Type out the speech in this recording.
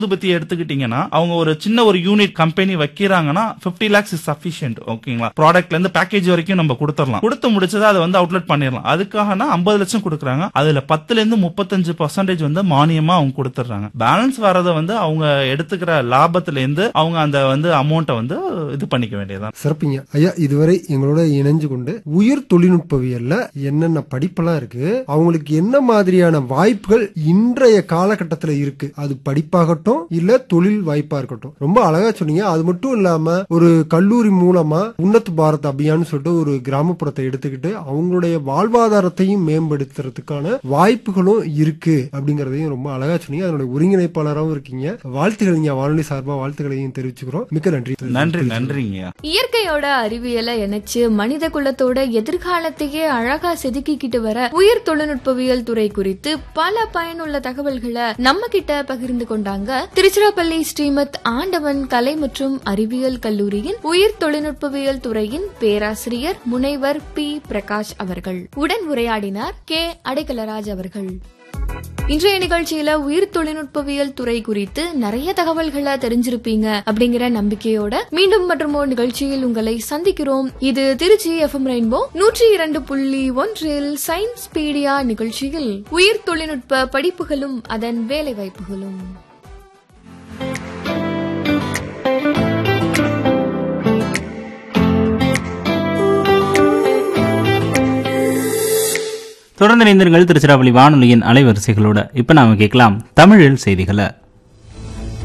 ஊதுபத்தி எடுத்துக்கிட்டீங்கன்னா அவங்க ஒரு சின்ன ஒரு யூனிட் கம்பெனி வைக்கிறாங்கன்னா 50 லேக்ஸ் இஸ் சஃபிஷியன்ட் ஓகேங்களா ப்ராடக்ட்ல இருந்து பேக்கேஜ் வரைக்கும் நம்ம கொடுத்துடலாம் கொடுத்து முடிச்சதை அதை வந்து அவுட்லெட் பண்ணிடலாம் அதுக்காகனா ஐம்பது லட்சம் கொடுக்குறாங்க அதுல பத்துல இருந்து முப்பத்தஞ்சு பர்சன்டேஜ் வந்து மானியமா அவங்க கொடுத்துட்றாங்க பேலன்ஸ் வரதை வந்து அவங்க எடுத்துக்கிற லாபத்துல இருந்து அவங்க அந்த வந்து அமௌண்ட்டை வந்து இது பண்ணிக்க வேண்டியதுதான் சிறப்பிங்க ஐயா இதுவரை எங்களோட இணைஞ்சு கொண்டு உயிர் தொழில்நுட்பவியல்ல என்னென்ன படிப்பெல்லாம் இருக்கு அவங்களுக்கு என்ன மாதிரியான வாய்ப்புகள் இன்றைய காலகட்டத்துல இருக்கு அது படிப்பாகட்டும் இல்ல தொழில் வாய்ப்பா இருக்கட்டும் ரொம்ப அழகா சொன்னீங்க அது மட்டும் இல்லாம ஒரு கல்லூரி மூலமா உன்னத் பாரத் அபியான் சொல்லிட்டு ஒரு கிராமப்புறத்தை எடுத்துக்கிட்டு அவங்களுடைய வாழ்வாதாரத்தையும் மேம்படுத்துறதுக்கான வாய்ப்புகளும் இருக்கு அப்படிங்கறதையும் ரொம்ப அழகா சொன்னீங்க அதனுடைய ஒருங்கிணைப்பாளராகவும் இருக்கீங்க வாழ்த்துக்கள் இங்க வானொலி சார்பா வாழ்த்துக்களையும் தெரிவிச்சுக்கிறோம் மிக்க நன்றி நன்றி நன்றிங்க இயற்கையோட அறிவியலை இணைச்சு மனித குலத்தோட எதிர்காலத்தையே அழகா செதுக்கிக்கிட்டு வர உயிர் தொழில்நுட்பவியல் துறை குறித்து பல பயனுள்ள தகவல்களை நம்ம கிட்ட பகிர்ந்து கொண்டாங்க திருச்சிராப்பள்ளி ஸ்ரீமத் ஆண்டவன் கலை மற்றும் அறிவியல் கல்லூரியின் உயிர் தொழில்நுட்பவியல் துறையின் பேராசிரியர் முனைவர் பி பிரகாஷ் அவர்கள் உடன் உரையாடினார் கே அடைக்கலராஜ் அவர்கள் இன்றைய நிகழ்ச்சியில உயிர் தொழில்நுட்பவியல் துறை குறித்து நிறைய தகவல்களை தெரிஞ்சிருப்பீங்க அப்படிங்கிற நம்பிக்கையோட மீண்டும் மற்றும் ஒரு நிகழ்ச்சியில் உங்களை சந்திக்கிறோம் இது திருச்சி எஃப்எம் ரெயின்போ நூற்றி இரண்டு புள்ளி ஒன்றில் சயின்ஸ் பீடியா நிகழ்ச்சியில் உயிர் தொழில்நுட்ப படிப்புகளும் அதன் வேலை வாய்ப்புகளும் தொடர்ந்து இணைந்திருங்கள் திருச்சிராப்பள்ளி வானொலியின் அலைவரிசைகளோட இப்ப நாம கேட்கலாம் தமிழில் செய்திகளை